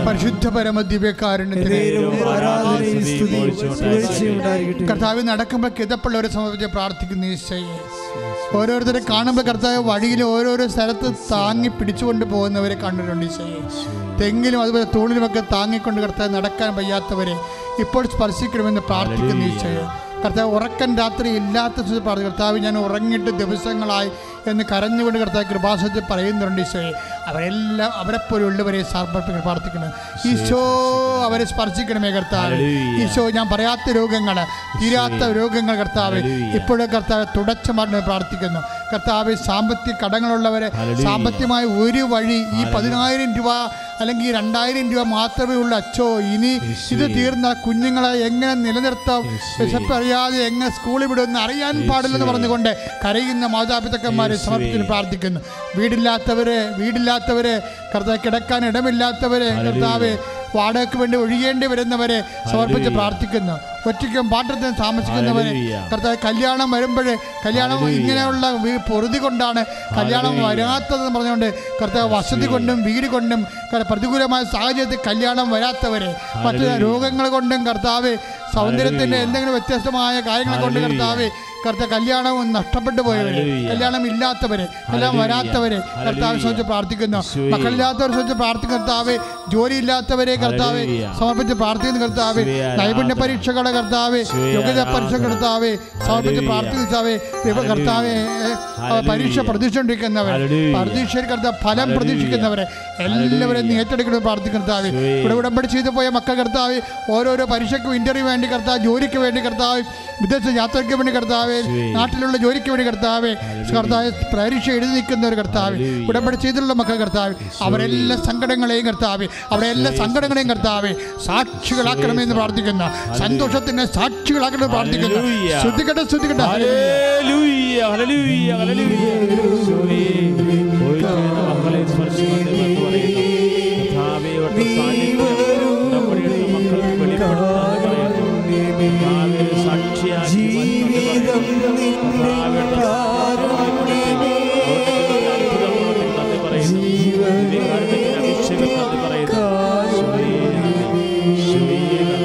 പരിശുദ്ധ പരമ ദിവ്യകാരുണ്യത്തിന് എന്നേരവും ആരാധനയും സ്തുതിയും പുകഴ്ചയും ഉണ്ടായിരിക്കട്ടെ കർത്താവ് നടക്കുമ്പോൾ കിതപ്പുള്ളവരെ സംബന്ധിച്ച് പ്രാർത്ഥിക്കുന്ന ഈശോയെ ഓരോരുത്തരെ കാണുമ്പോൾ കർത്താവ് വഴിയിൽ ഓരോരോ സ്ഥലത്ത് താങ്ങി പിടിച്ചുകൊണ്ട് പോകുന്നവരെ കണ്ടിട്ടുണ്ട് ഈശോയെ തെങ്ങിലും അതുപോലെ തൂണിലുമൊക്കെ താങ്ങിക്കൊണ്ട് കർത്താവ് നടക്കാൻ വയ്യാത്തവരെ ഇപ്പോൾ സ്പർശിക്കണമെന്ന് പ്രാർത്ഥിക്കുന്ന ഈശോയെ കർത്താവ് ഉറക്കം രാത്രി ഇല്ലാത്ത സ്ഥിതി പറഞ്ഞു കർത്താവ് ഞാൻ ഉറങ്ങിയിട്ട് ദിവസങ്ങളായി എന്ന് കരഞ്ഞുകൊണ്ട് കർത്താവ് കൃപാസത്തിൽ പറയുന്നുണ്ട് ഈശോയെ അവരെല്ലാം അവരെപ്പോലുള്ളവരെ സമർപ്പിക്കണം പ്രാർത്ഥിക്കണം ഈശോ അവരെ സ്പർശിക്കണമേ കർത്താവ് ഹല്ലേലൂയ. ഈശോ ഞാൻ പറയാത്ത രോഗങ്ങൾ തീരാത്ത രോഗങ്ങൾ കർത്താവ് ഹല്ലേലൂയ. ഇപ്പോഴും കർത്താവ് തുടച്ചു മാറ്റം പ്രാർത്ഥിക്കുന്നു കർത്താവ് സാമ്പത്തിക കടങ്ങളുള്ളവരെ ഹല്ലേലൂയ. സാമ്പത്തികമായ ഒരു വഴി ഈ പതിനായിരം രൂപ അല്ലെങ്കിൽ ഈ രണ്ടായിരം രൂപ മാത്രമേ ഉള്ളൂ അച്ചോ ഇനി ഇത് തീർന്ന കുഞ്ഞുങ്ങളെ എങ്ങനെ നിലനിർത്താം വിശപ്പറിയാതെ എങ്ങനെ സ്കൂളിൽ വിടുമെന്ന് അറിയാൻ പാടില്ലെന്ന് പറഞ്ഞുകൊണ്ട് കരയുന്ന മാതാപിതാക്കന്മാരെ സമർപ്പിച്ച് പ്രാർത്ഥിക്കുന്നു വീടില്ലാത്തവരെ വീടില്ലാത്തവരെ കർത്താവ് കിടക്കാൻ ഇടമില്ലാത്തവരെ കർത്താവ് വാടകയ്ക്ക് വേണ്ടി ഒഴിയേണ്ടി വരുന്നവരെ സമർപ്പിച്ച് ഹല്ലേലൂയ. പ്രാർത്ഥിക്കുന്നു ഒറ്റയ്ക്കും പാട്ടത്തിന് താമസിക്കുന്നവരെ ഹല്ലേലൂയ. കർത്താവ് കല്യാണം വരുമ്പോൾ കല്യാണം ഹല്ലേലൂയ. ഇങ്ങനെയുള്ള വീ- പൊറുതി കൊണ്ടാണ് കല്യാണം ഹല്ലേലൂയ. വരാത്തതെന്ന് പറഞ്ഞുകൊണ്ട് കർത്താവ് വസതി കൊണ്ടും വീട് കൊണ്ടും കർ- പ്രതികൂലമായ സാഹചര്യത്തിൽ കല്യാണം വരാത്തവരെ മറ്റു ഹല്ലേലൂയ. രോഗങ്ങൾ കൊണ്ടും കർത്താവ് സൗന്ദര്യത്തിൻ്റെ ഹല്ലേലൂയ. എന്തെങ്കിലും വ്യത്യസ്തമായ കാര്യങ്ങൾ കൊണ്ട് ഹല്ലേലൂയ. കർത്താവ് കർത്ത കല്യാണം നഷ്ടപ്പെട്ടു പോയവരെ ഹല്ലേലൂയ. കല്യാണം ഇല്ലാത്തവരെ കല്യാണം ഹല്ലേലൂയ. വരാത്തവരെ കർത്താവ് ഹല്ലേലൂയ. സംബന്ധിച്ച് പ്രാർത്ഥിക്കുന്നു യേശുവേ. മക്കളില്ലാത്തവരെ സംബന്ധിച്ച് പ്രാർത്ഥിക്കുന്ന കർത്താവ് ജോലി ഇല്ലാത്തവരെ കർത്താവ് ഹല്ലേലൂയ. സമർപ്പിച്ച് പ്രാർത്ഥിക്കുന്ന കർത്താവ് യേശുവേ, നൈപുണ്യ ആരാധന. പരീക്ഷകളുടെ കർത്താവ് യേശുവേ, യോഗ്യത ആരാധന. പരീക്ഷ കർത്താവ് സമർപ്പിച്ച് ഹല്ലേലൂയ. പ്രാർത്ഥിക്കുന്ന കർത്താവേ ദൈവ ഹല്ലേലൂയ. കർത്താവെ ഹല്ലേലൂയ. പരീക്ഷ പ്രതീക്ഷിച്ചുകൊണ്ടിരിക്കുന്നവർ ഹല്ലേലൂയ. പരീക്ഷയിൽ കർത്താവ് ഫലം ഹല്ലേലൂയ. പ്രതീക്ഷിക്കുന്നവരെ എല്ലാവരെയും നീ ഏറ്റെടുക്കണം പ്രാർത്ഥിക്കുന്ന കർത്താവ് യേശുവേ. ഇവിടെ ഉടമ്പടി ചെയ്തു പോയ മക്കൾ കർത്താവ് ഓരോരോ പരീക്ഷയ്ക്കും ഇന്റർവ്യൂ വേണ്ടി കർത്താവ് ജോലിക്ക് വേണ്ടി കർത്താവ് വിദേശ യാത്രയ്ക്ക് വേണ്ടി കർത്താവ് യേശുവേ. നാട്ടിലുള്ള ജോലിക്ക് വേണ്ടി കർത്താവ് ഹല്ലേലൂയ. കർത്താവ് പരീക്ഷ എഴുതി നിൽക്കുന്ന ഒരു കർത്താവ് ഹല്ലേലൂയ. ഉടമ്പടി ചെയ്തിട്ടുള്ള മക്കൾ കർത്താവ് അവരെല്ലാ സങ്കടങ്ങളെയും കർത്താവ് അവരെ എല്ലാ സങ്കടങ്ങളെയും കർത്താവ് സാക്ഷികളാക്കണമെന്ന് പ്രാർത്ഥിക്കുന്ന സന്തോഷത്തിന്റെ സാക്ഷികളാക്കണമെന്ന് പ്രാർത്ഥിക്കുന്നു ഹല്ലേലൂയ. ശ്രദ്ധിക്കട്ടെ ശ്രദ്ധിക്കട്ടെ ഹല്ലേലൂയ, ഹല്ലേലൂയ, ഹല്ലേലൂയ. യേശുവേ, പോയിട്ട് വരുന്ന മക്കളെ സ്പർശിക്കണമെന്ന് പറയുന്നു. കർത്താവേ, അവിടുത്തെ സാന്നിധ്യം ഉടമ്പടിയെടുത്ത മക്കൾക്ക് വെളിപ്പെടുത്തണമെന്ന് പറയുന്നു. കർത്താവേ, സാക്ഷിയാക്കി മാറ്റണമെന്ന് പറയുന്നു. കർത്താവേ, അവിടുത്തെ സാന്നിധ്യം അവിടുത്തെ അത്ഭുതപ്രവൃത്തി നന്ദി പറയുന്നു. ദിവ്യകാരുണ്യത്തിന്റെ അഭിഷേകം നന്ദി പറയുന്നു. യേശുവേ, നന്ദി. യേശുവേ,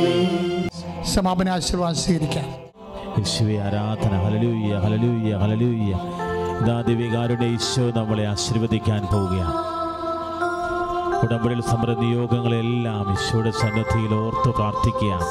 നന്ദി. സമാപന ആശീർവാദം സ്വീകരിക്കാം യേശുവെ ആരാധന ഹലലൂയ ഹലലൂയ ഹലലൂയ ഇതാ ദിവ്യകാരുടെ ഈശോ നമ്മളെ ആശീർവദിക്കാൻ പോവുകയാണ് ഉടമ്പടിയിൽ സമര നിയോഗങ്ങളെല്ലാം ഈശോയുടെ സന്നദ്ധിയിൽ ഓർത്ത് പ്രാർത്ഥിക്കുകയാണ്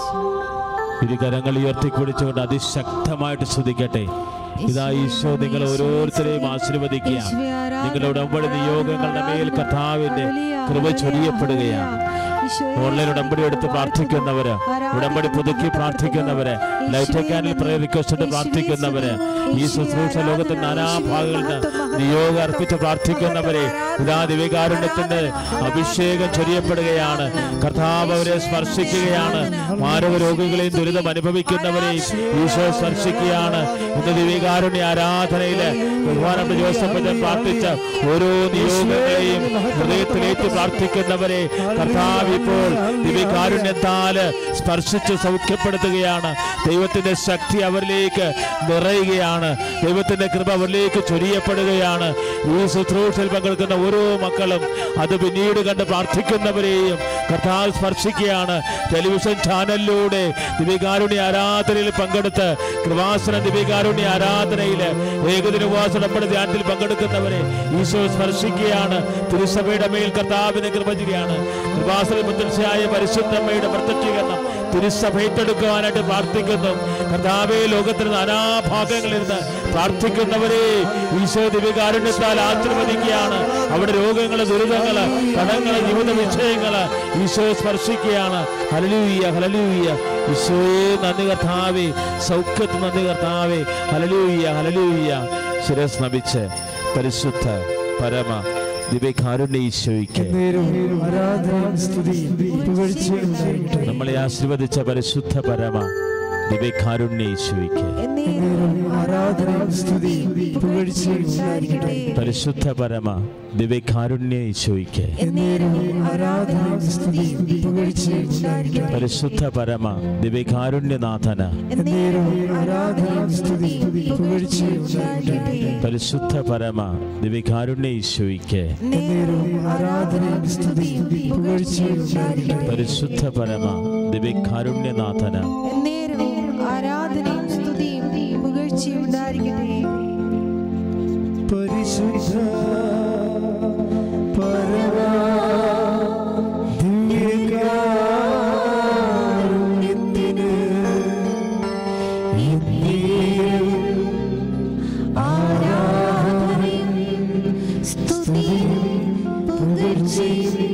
ഇരു കരങ്ങൾ ഉയർത്തിപ്പിടിച്ചുകൊണ്ട് അതിശക്തമായിട്ട് സ്തുതിക്കട്ടെ ഇതാ ഈശോ നിങ്ങൾ ഓരോരുത്തരെയും ആശീർവദിക്കുകയാണ് നിങ്ങളുടെ ഉടമ്പടി നിയോഗങ്ങളുടെ മേൽ കർത്താവിന്റെ കൃപ ചൊരിയപ്പെടുകയാണ് ഓൺലൈൻ ഉടമ്പടി എടുത്ത് പ്രാർത്ഥിക്കുന്നവര് ഉടമ്പടി പുതുക്കി പ്രാർത്ഥിക്കുന്നവര് ലൈറ്റ് ക്യാനിൽ പ്രയർ റിക്വസ്റ്റ് പ്രാർത്ഥിക്കുന്നവര് ഈ ശുശ്രൂഷ ലോകത്തിന്റെ നാനാഭാഗങ്ങളിൽ നിന്ന് നിയോഗം അർപ്പിച്ച് പ്രാർത്ഥിക്കുന്നവരെ ഇതാ ദിവ്യകാരുണ്യത്തിന്റെ അഭിഷേകം ചൊരിയപ്പെടുകയാണ് കർത്താവ് അവരെ സ്പർശിക്കുകയാണ് മാരക രോഗികളെയും ദുരിതം അനുഭവിക്കുന്നവരെയും ഈശോ സ്പർശിക്കുകയാണ് ഇന്ന് ദിവ്യകാരുണ്യ ആരാധനയില് ബഹുമാനപ്പെട്ട ജോസഫ് അച്ഛൻ പ്രാർത്ഥിച്ച ഓരോ നിയോഗങ്ങളെയും ഹൃദയത്തിലേക്ക് പ്രാർത്ഥിക്കുന്നവരെ കർത്താവ് ഇപ്പോൾ ദിവ്യകാരുണ്യത്താല് സ്പർശിച്ച് സൗഖ്യപ്പെടുത്തുകയാണ് ദൈവത്തിന്റെ ശക്തി അവരിലേക്ക് നിറയുകയാണ് ദൈവത്തിന്റെ കൃപ അവരിലേക്ക് ചൊരിയപ്പെടുകയാണ് ഈ ശുശ്രൂഷയിൽ പങ്കെടുക്കുന്ന ഓരോ മക്കളും അത് പിന്നീട് കണ്ട് പ്രാർത്ഥിക്കുന്നവരെയും കർത്താവ് സ്പർശിക്കുകയാണ് ടെലിവിഷൻ ചാനലിലൂടെ ദിവ്യകാരുണ്യ ആരാധനയിൽ പങ്കെടുത്ത് കൃപാസന ദിവ്യകാരുണ്യ ആരാധനയിൽ ഏകദിന ഉപവാസടപ്പെടുന്ന ധ്യാനത്തിൽ പങ്കെടുക്കുന്നവരെ ഈശോ സ്പർശിക്കുകയാണ് തിരുസഭയുടെ മേൽ കർത്താവിന് കൃപ ചെയ്യുകയാണ് കൃപാസന മുത്തർച്ചയായ പരിശുദ്ധമ്മയുടെ പ്രത്യക്ഷീകരണം തിരുസഭ ഏറ്റെടുക്കുവാനായിട്ട് പ്രാർത്ഥിക്കുന്നു കർത്താവെ ലോകത്തിന് നാനാഭാഗങ്ങളിൽ നിന്ന് പ്രാർത്ഥിക്കുന്നവരെ ഈശോ ദിവ്യകാരുണ്യത്താൽ ആശീർവദിക്കുകയാണ് അവിടെ രോഗങ്ങള് ദുരിതങ്ങള് കടങ്ങള് ജീവിത വിഷയങ്ങള് ഈശോ സ്പർശിക്കുകയാണ് ഹലലൂയ ഹലലൂയ ഈശോയെ നന്ദി കർത്താവേ സൗഖ്യത്തിന് നന്ദി കർത്താവേ ഹലലൂയ ഹലലൂയ ശിരസ് നമിച്ച് പരിശുദ്ധ പരമ ദിവ്യകാരുണ്യ ഈശോയ്ക്ക് എന്നേരവും ആരാധനയും സ്തുതിയും പുകഴ്ചയും ഉണ്ടായിരിക്കട്ടെ നമ്മളെ ആശീർവദിച്ച പരിശുദ്ധ പരമ ദിവ്യകാരുണ്യ ഈശോയ്ക്ക് എന്നേരവും ആരാധനയും സ്തുതിയും പുകഴ്ചയും ഉണ്ടായിരിക്കട്ടെ പരിശുദ്ധ പരമ ദിവ്യകാരുണ്യ ഈശോയ്ക്ക് എന്നേരവും ആരാധനയും സ്തുതിയും പുകഴ്ചയും ഉണ്ടായിരിക്കട്ടെ പരിശുദ്ധ പരമ ദിവ്യകാരുണ്യനാഥന എന്നേരവും ആരാധനയും സ്തുതിയും പുകഴ്ചയും ഉണ്ടായിരിക്കട്ടെ പരിശുദ്ധ പരമ ദിവികാരുണ്യ ഈശോയ്ക്ക് നേരവും ആരാധനയും സ്തുതിയും പുകഴ്ചയും ഉണ്ടായിരിക്കട്ടെ പരിശുദ്ധ പരമ ദിവികാരുണ്യനാഥന് നേരവും ആരാധനയും സ്തുതിയും പുകഴ്ചയും ഉണ്ടായിരിക്കട്ടെ പരിശുദ്ധ പരമ ദിവ്യകാരുണ്യത്തിന് എന്നേരും ആരാധനയും സ്തുതിയും പുകഴ്ചയും